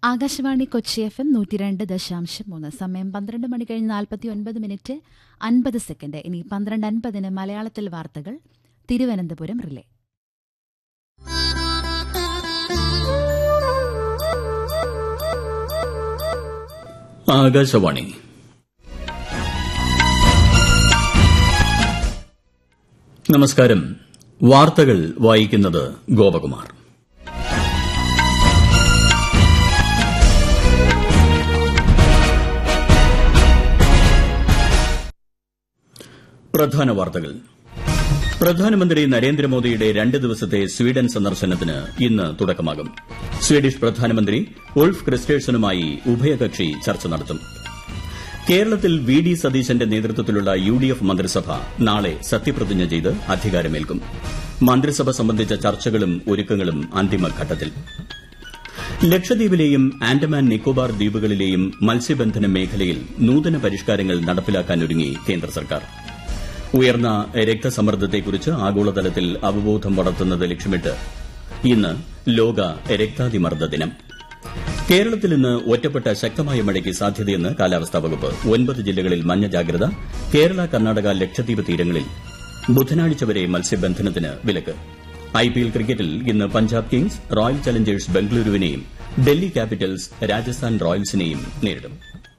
Akashvani Kochi F M നൂറ്റി രണ്ട് ദശാംശം മൂന്ന് സമയം പന്ത്രണ്ട് മണി കഴിഞ്ഞ് നാൽപ്പത്തി ഒൻപത് മിനിറ്റ് അൻപത് സെക്കൻഡ് ഇനി പന്ത്രണ്ട് അൻപതിന് മലയാളത്തിൽ വാർത്തകൾ തിരുവനന്തപുരം റിലേ ആകാശവാണി നമസ്കാരം വാർത്തകൾ വായിക്കുന്നത് ഗോപകുമാർ പ്രധാന വാർത്തകൾ പ്രധാനമന്ത്രി നരേന്ദ്രമോദിയുടെ രണ്ട് ദിവസത്തെ സ്വീഡൻ സന്ദർശനത്തിന് ഇന്ന് തുടക്കമാകും സ്വീഡിഷ് പ്രധാനമന്ത്രി ഉൾഫ് ക്രിസ്റ്റേഴ്സനുമായി ഉഭയകക്ഷി ചർച്ച നടത്തും കേരളത്തിൽ വി ഡി സതീശന്റെ നേതൃത്വത്തിലുള്ള യു ഡി എഫ് മന്ത്രിസഭ നാളെ സത്യപ്രതിജ്ഞ ചെയ്ത് അധികാരമേൽക്കും മന്ത്രിസഭ സംബന്ധിച്ച ചർച്ചകളും ഒരുക്കങ്ങളും അന്തിമഘട്ടത്തിൽ ലക്ഷദ്വീപിലെയും ആൻഡമാൻ നിക്കോബാർ ദ്വീപുകളിലെയും മത്സ്യബന്ധന മേഖലയിൽ നൂതന പരിഷ്കാരങ്ങൾ നടപ്പിലാക്കാനൊരുങ്ങി കേന്ദ്ര സർക്കാർ ഉയർന്ന രക്തസമ്മർദ്ദത്തെക്കുറിച്ച് ആഗോളതലത്തിൽ അവബോധം വളർത്തുന്നത് ലക്ഷ്യമിട്ട് ഇന്ന് ലോക രക്താതിമർദ്ദ ദിനം കേരളത്തിൽ ഇന്ന് ഒറ്റപ്പെട്ട ശക്തമായ മഴയ്ക്ക് സാധ്യതയെന്ന് കാലാവസ്ഥാ വകുപ്പ് ഒൻപത് ജില്ലകളിൽ മഞ്ഞ ജാഗ്രത കേരള കർണാടക ലക്ഷദ്വീപ് തീരങ്ങളിൽ ബുധനാഴ്ച വരെ മത്സ്യബന്ധനത്തിന് വിലക്ക് ഐപിഎൽ ക്രിക്കറ്റിൽ ഇന്ന് പഞ്ചാബ് കിങ്സ് റോയൽ ചലഞ്ചേഴ്സ് ബംഗളൂരുവിനെയും ഡൽഹി ക്യാപിറ്റൽസ് രാജസ്ഥാൻ റോയൽസിനെയും നേരിടും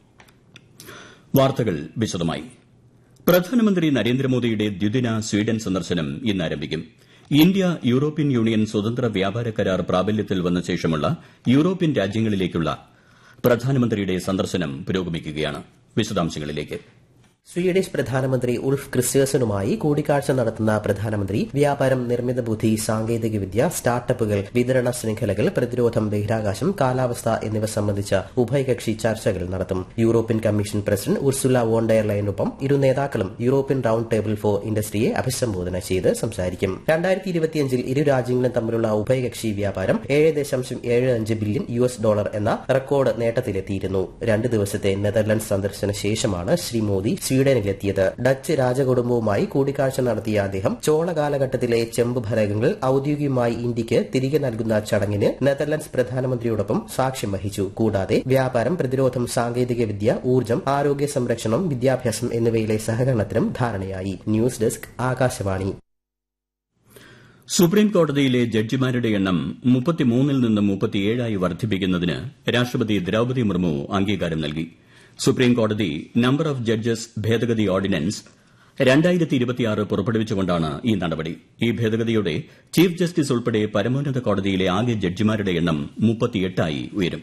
വാർത്തകൾ വിശദമായി പ്രധാനമന്ത്രി നരേന്ദ്രമോദിയുടെ ദ്വിദിന സ്വീഡൻ സന്ദർശനം ഇന്ന് ആരംഭിക്കും ഇന്ത്യ യൂറോപ്യൻ യൂണിയൻ സ്വതന്ത്ര വ്യാപാര കരാർ പ്രാബല്യത്തിൽ വന്ന ശേഷമുള്ള യൂറോപ്യൻ രാജ്യങ്ങളിലേക്കുള്ള പ്രധാനമന്ത്രിയുടെ സന്ദർശനം പുരോഗമിക്കുകയാണ് വിശദാംശങ്ങളിലേക്ക് സ്വീഡിഷ് പ്രധാനമന്ത്രി ഉൾഫ് ക്രിസ്റ്റേഴ്സനുമായി കൂടിക്കാഴ്ച നടത്തുന്ന പ്രധാനമന്ത്രി വ്യാപാരം നിർമ്മിത ബുദ്ധി സാങ്കേതികവിദ്യ സ്റ്റാർട്ടപ്പുകൾ വിതരണ ശൃംഖലകൾ പ്രതിരോധം ബഹിരാകാശം കാലാവസ്ഥ എന്നിവ സംബന്ധിച്ച ഉഭയകക്ഷി ചർച്ചകൾ നടത്തും European commission president Ursula von der ലൈനൊപ്പം ഇരു നേതാക്കളും യൂറോപ്യൻ റൌണ്ട് ടേബിൾ ഫോർ ഇൻഡസ്ട്രിയെ അഭിസംബോധന ചെയ്ത് സംസാരിക്കും രണ്ടായിരത്തി ഇരുപത്തിയഞ്ചിൽ ഇരു രാജ്യങ്ങളും തമ്മിലുള്ള ഉഭയകക്ഷി വ്യാപാരം ഏഴ് ദശാംശം ഏഴ് അഞ്ച് ബില്യൺ യു എസ് ഡോളർ എന്ന റെക്കോർഡ് നേട്ടത്തിലെത്തിയിരുന്നു രണ്ട് ദിവസത്തെ നെതർലൻഡ്സ് സന്ദർശന ശേഷമാണ് ശ്രീ മോദി സ്വീഡനിലെത്തിയത് ഡച്ച് രാജകുടുംബവുമായി കൂടിക്കാഴ്ച നടത്തിയ അദ്ദേഹം ചോള കാലഘട്ടത്തിലെ ചെമ്പ് ഫലകങ്ങൾ ഔദ്യോഗികമായി ഇന്ത്യക്ക് തിരികെ നൽകുന്ന ചടങ്ങിന് നെതർലൻഡ്സ് പ്രധാനമന്ത്രിയോടൊപ്പം സാക്ഷ്യം വഹിച്ചു കൂടാതെ വ്യാപാരം പ്രതിരോധം സാങ്കേതികവിദ്യ ഊർജ്ജം ആരോഗ്യ സംരക്ഷണം വിദ്യാഭ്യാസം എന്നിവയിലെ സഹകരണത്തിനും ധാരണയായി ന്യൂസ് ഡെസ്ക് ആകാശവാണി സുപ്രീം കോടതിയിലെ ജഡ്ജിമാരുടെ എണ്ണം മുപ്പത്തിമൂന്നിൽ നിന്ന് മുപ്പത്തിയേഴായി വർദ്ധിപ്പിക്കുന്നതിന് രാഷ്ട്രപതി ദ്രൌപതി മുർമു അംഗീകാരം നൽകി സുപ്രീം കോടതി നമ്പർ ഓഫ് ജഡ്ജസ് ഭേദഗതി ഓർഡിനൻസ് പുറപ്പെടുവിച്ചുകൊണ്ടാണ് ഈ നടപടി ഈ ഭേദഗതിയോടെ ചീഫ് ജസ്റ്റിസ് ഉൾപ്പെടെ പരമോന്നത കോടതിയിലെ ആകെ ജഡ്ജിമാരുടെ എണ്ണം മുപ്പത്തിയെട്ടായി ഉയരും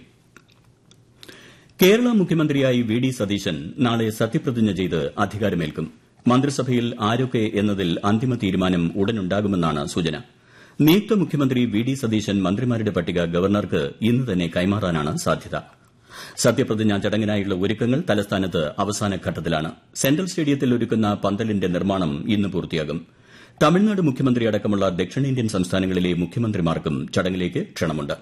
കേരള മുഖ്യമന്ത്രിയായി വി ഡി സതീശൻ നാളെ സത്യപ്രതിജ്ഞ ചെയ്ത് അധികാരമേൽക്കും മന്ത്രിസഭയിൽ ആരൊക്കെ എന്നതിൽ അന്തിമ തീരുമാനം ഉടനുണ്ടാകുമെന്നാണ് സൂചന നിയുക്ത മുഖ്യമന്ത്രി വി ഡി സതീശൻ മന്ത്രിമാരുടെ പട്ടിക ഗവർണർക്ക് ഇന്ന് തന്നെ കൈമാറാനാണ് സാധ്യത സത്യപ്രതിജ്ഞാ ചടങ്ങിനായുള്ള ഒരുക്കങ്ങൾ തലസ്ഥാനത്ത് അവസാന ഘട്ടത്തിലാണ് സെൻട്രൽ സ്റ്റേഡിയത്തിൽ ഒരുക്കുന്ന പന്തലിന്റെ നിർമ്മാണം ഇന്ന് പൂർത്തിയാകും തമിഴ്നാട് മുഖ്യമന്ത്രി അടക്കമുള്ള ദക്ഷിണേന്ത്യൻ സംസ്ഥാനങ്ങളിലെ മുഖ്യമന്ത്രിമാർക്കും ചടങ്ങിലേക്ക് ക്ഷണമുണ്ട്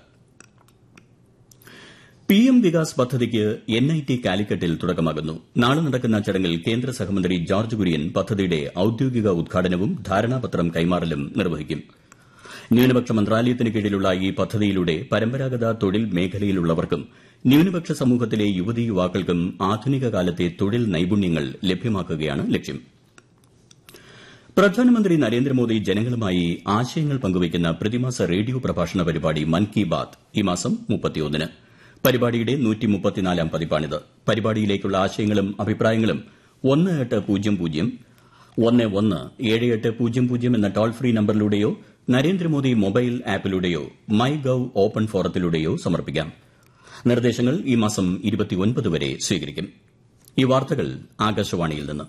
പിഎം വികാസ് പദ്ധതിക്ക് എൻ ഐ ടി കാലിക്കറ്റിൽ തുടക്കമാകുന്നു നാളെ നടക്കുന്ന ചടങ്ങിൽ കേന്ദ്ര സഹമന്ത്രി ജോർജ് കുര്യൻ പദ്ധതിയുടെ ഔദ്യോഗിക ഉദ്ഘാടനവും ധാരണാപത്രം കൈമാറലും നിർവഹിക്കും ന്യൂനപക്ഷ മന്ത്രാലയത്തിന് കീഴിലുള്ള ഈ പദ്ധതിയിലൂടെ പരമ്പരാഗത തൊഴിൽ മേഖലയിലുള്ളവർക്കും ന്യൂനപക്ഷ സമൂഹത്തിലെ യുവതീ യുവാക്കൾക്കും ആധുനിക കാലത്തെ തൊഴിൽ നൈപുണ്യങ്ങൾ ലഭ്യമാക്കുകയാണ് ലക്ഷ്യം പ്രധാനമന്ത്രി നരേന്ദ്രമോദി ജനങ്ങളുമായി ആശയങ്ങൾ പങ്കുവയ്ക്കുന്ന പ്രതിമാസ റേഡിയോ പ്രഭാഷണ പരിപാടി മൻ കി ബാത് ഈ മാസം മുപ്പത്തിയൊന്നിന് പരിപാടിയുടെ നൂറ്റിമുപ്പത്തിനാലാം പതിപ്പാണിത് പരിപാടിയിലേക്കുള്ള ആശയങ്ങളും അഭിപ്രായങ്ങളും ഒന്ന് എട്ട് പൂജ്യം പൂജ്യം ഒന്ന് ഒന്ന് ഏഴ് എട്ട് പൂജ്യം പൂജ്യം എന്ന toll free നമ്പറിലൂടെയോ Narendra Modi mobile ആപ്പിലൂടെയോ my gov open ഫോറത്തിലൂടെയോ സമർപ്പിക്കാം നിർദ്ദേശങ്ങൾ ഈ മാസം വരെ സ്വീകരിക്കും ഈ വാർത്തകൾ ആകാശവാണിയിൽ നിന്ന്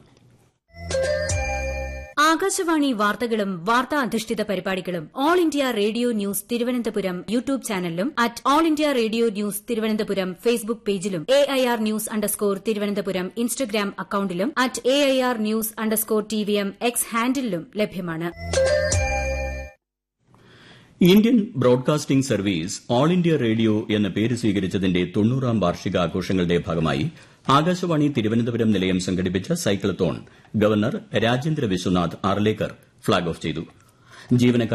ആകാശവാണി വാർത്തകളും വാർത്താ അധിഷ്ഠിത പരിപാടികളും all India radio news Thiruvananthapuram YouTube ചാനലിലും at all India radio news Thiruvananthapuram Facebook പേജിലും A I R news underscore Thiruvananthapuram Instagram അക്കൌണ്ടിലും at A I R news underscore T V M X ഹാൻഡിലും ലഭ്യമാണ് Indian broadcasting service all India radio എന്ന പേര് സ്വീകരിച്ചതിന്റെ തൊണ്ണൂറാം വാർഷികാഘോഷങ്ങളുടെ ഭാഗമായി ആകാശവാണി തിരുവനന്തപുരം നിലയം സംഘടിപ്പിച്ച cyclathon governor Rajendra Vishwanath Arlekar flag off ചെയ്തു ജീവനക്കാർ